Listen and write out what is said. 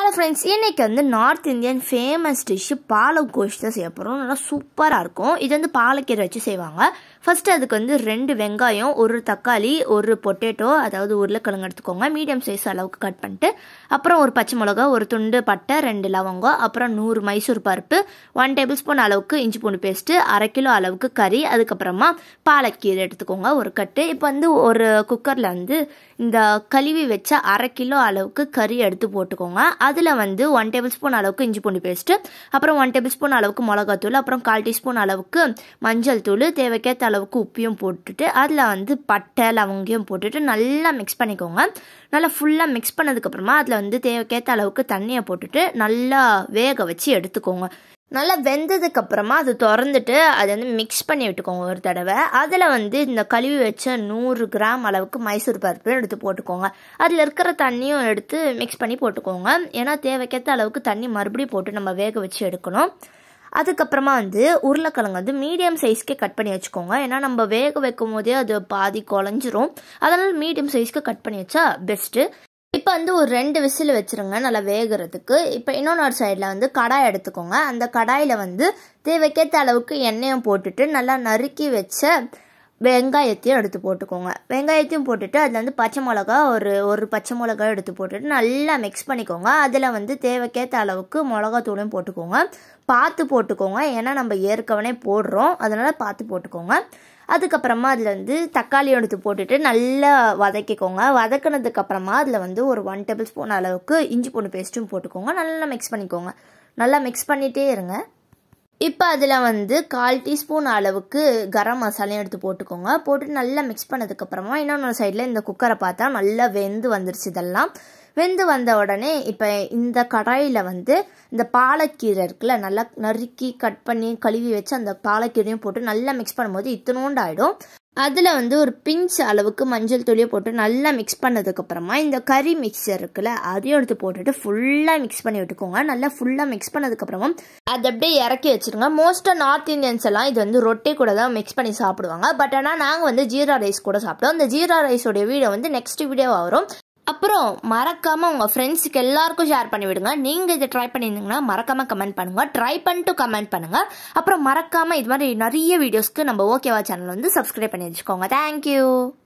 hello friends இன்னைக்கு வந்து north Indian famous dish palak gosht தான் செய்ய போகிறோம் நல்லா சூப்பராக இருக்கும் இது வந்து பாலக்கீரை வச்சு செய்வாங்க ஃபர்ஸ்ட் அதுக்கு வந்து ரெண்டு வெங்காயம் ஒரு தக்காளி ஒரு பொட்டேட்டோ அதாவது உருளைக்கிழங்கு எடுத்துக்கோங்க மீடியம் சைஸ் அளவுக்கு கட் பண்ணிட்டு அப்புறம் ஒரு பச்சை மிளகா ஒரு துண்டு பட்டை ரெண்டு லவங்கம் அப்புறம் நூறு மைசூர் பருப்பு ஒன் டேபிள் ஸ்பூன் அளவுக்கு இஞ்சி பூண்டு பேஸ்ட்டு அரை கிலோ அளவுக்கு கறி அதுக்கப்புறமா பாலக்கீரை எடுத்துக்கோங்க ஒரு கட்டு இப்போ வந்து ஒரு குக்கரில் வந்து இந்த கழுவி வச்ச அரை கிலோ அளவுக்கு கறி எடுத்து போட்டுக்கோங்க அதில் வந்து ஒன் டேபிள் ஸ்பூன் அளவுக்கு இஞ்சி பூண்டு பேஸ்ட்டு அப்புறம் ஒன் டேபிள் ஸ்பூன் அளவுக்கு மிளகாத்தூள் அப்புறம் கால் டீஸ்பூன் அளவுக்கு மஞ்சள் தூள் தேவைக்கேற்ற அளவுக்கு உப்பையும் போட்டுட்டு அதில் வந்து பட்டை லவங்கையும் போட்டுட்டு நல்லா மிக்ஸ் பண்ணிக்கோங்க நல்லா ஃபுல்லாக மிக்ஸ் பண்ணதுக்கப்புறமா அதில் வந்து தேவைக்கேற்ற அளவுக்கு தண்ணியை போட்டுட்டு நல்லா வேக வச்சு எடுத்துக்கோங்க நல்லா வெந்ததுக்கு அப்புறமா அது திறந்துட்டு அதை வந்து மிக்ஸ் பண்ணி விட்டுக்கோங்க ஒரு தடவை அதில் வந்து இந்த கழுவி வச்ச நூறு கிராம் அளவுக்கு மைசூர் பருப்பு எடுத்து போட்டுக்கோங்க அதில் இருக்கிற தண்ணியும் எடுத்து மிக்ஸ் பண்ணி போட்டுக்கோங்க ஏன்னா தேவைக்கேற்ற அளவுக்கு தண்ணி மறுபடியும் போட்டு நம்ம வேக வச்சு எடுக்கணும் அதுக்கப்புறமா வந்து உருளைக்கிழங்கு வந்து மீடியம் சைஸ்க்கே கட் பண்ணி வச்சுக்கோங்க ஏன்னா நம்ம வேக வைக்கும் போதே அது பாதி குழஞ்சிரும் அதனால் மீடியம் சைஸ்க்கு கட் பண்ணி வச்சா பெஸ்ட்டு இப்போ வந்து ஒரு ரெண்டு விசில் வச்சுருங்க நல்லா வேகிறதுக்கு இப்போ இன்னொன்று சைடில் வந்து கடாய் எடுத்துக்கோங்க அந்த கடாயில் வந்து தேவைக்கேற்ற அளவுக்கு எண்ணெயும் போட்டுட்டு நல்லா நறுக்கி வச்ச வெங்காயத்தையும் எடுத்து போட்டுக்கோங்க வெங்காயத்தையும் போட்டுட்டு அதில் வந்து பச்சை மிளகா ஒரு ஒரு பச்சை மிளகா எடுத்து போட்டுட்டு நல்லா மிக்ஸ் பண்ணிக்கோங்க அதில் வந்து தேவைக்கேற்ற அளவுக்கு மிளகாத்தூளையும் போட்டுக்கோங்க பார்த்து போட்டுக்கோங்க ஏன்னா நம்ம ஏற்கனவே போடுறோம் அதனால் பார்த்து போட்டுக்கோங்க அதுக்கப்புறமா அதில் வந்து தக்காளி எடுத்து போட்டுட்டு நல்லா வதக்கிக்கோங்க வதக்கினதுக்கு அப்புறமா அதில் வந்து ஒரு ஒன் டேபிள் ஸ்பூன் அளவுக்கு இஞ்சி பூண்டு பேஸ்ட்டும் போட்டுக்கோங்க நல்லா மிக்ஸ் பண்ணிக்கோங்க நல்லா மிக்ஸ் பண்ணிகிட்டே இருங்க இப்போ அதில் வந்து கால் டீஸ்பூன் அளவுக்கு கரம் மசாலையும் எடுத்து போட்டுக்கோங்க போட்டு நல்லா மிக்ஸ் பண்ணதுக்கப்புறமா இன்னொன்று சைடில் இந்த குக்கரை பார்த்தா நல்லா வெந்து வந்துருச்சு இதெல்லாம் வெந்து வந்த உடனே இப்போ இந்த கடாயில் வந்து இந்த பாலக்கீரை இருக்குல்ல நல்லா நறுக்கி கட் பண்ணி கழுவி வச்சு அந்த பாலக்கீரையும் போட்டு நல்லா மிக்ஸ் பண்ணும்போது இத்தனோண்டு ஆகிடும் அதில் வந்து ஒரு பிஞ்ச் அளவுக்கு மஞ்சள் தூளியை போட்டு நல்லா மிக்ஸ் பண்ணதுக்கப்புறமா இந்த கறி மிக்சர் இருக்குல்ல அதையும் எடுத்து போட்டுட்டு ஃபுல்லாக மிக்ஸ் பண்ணி விட்டுக்கோங்க நல்லா ஃபுல்லாக மிக்ஸ் பண்ணதுக்கப்புறமா அதை அப்படியே இறக்கி வச்சுருங்க மோஸ்ட்டாக நார்த் இந்தியன்ஸ் எல்லாம் இது வந்து ரொட்டி கூட தான் மிக்ஸ் பண்ணி சாப்பிடுவாங்க பட் ஆனால் நாங்கள் வந்து ஜீரா ரைஸ் கூட சாப்பிட்டோம் இந்த ஜீரா ரைஸோடைய வீடியோ வந்து நெக்ஸ்ட் வீடியோவாக வரும் அப்புறம் மறக்காம உங்க ஃப்ரெண்ட்ஸுக்கு எல்லாருக்கும் ஷேர் பண்ணி விடுங்க நீங்க இதை ட்ரை பண்ணியிருந்தீங்கன்னா மறக்காம கமெண்ட் பண்ணுங்க ட்ரை பண்ணிட்டு கமெண்ட் பண்ணுங்க அப்புறம் மறக்காம இது மாதிரி நிறைய வீடியோஸ்க்கு நம்ம ஓகேவா சேனல் வந்து சப்ஸ்கிரைப் பண்ணி வச்சுக்கோங்க தேங்க்யூ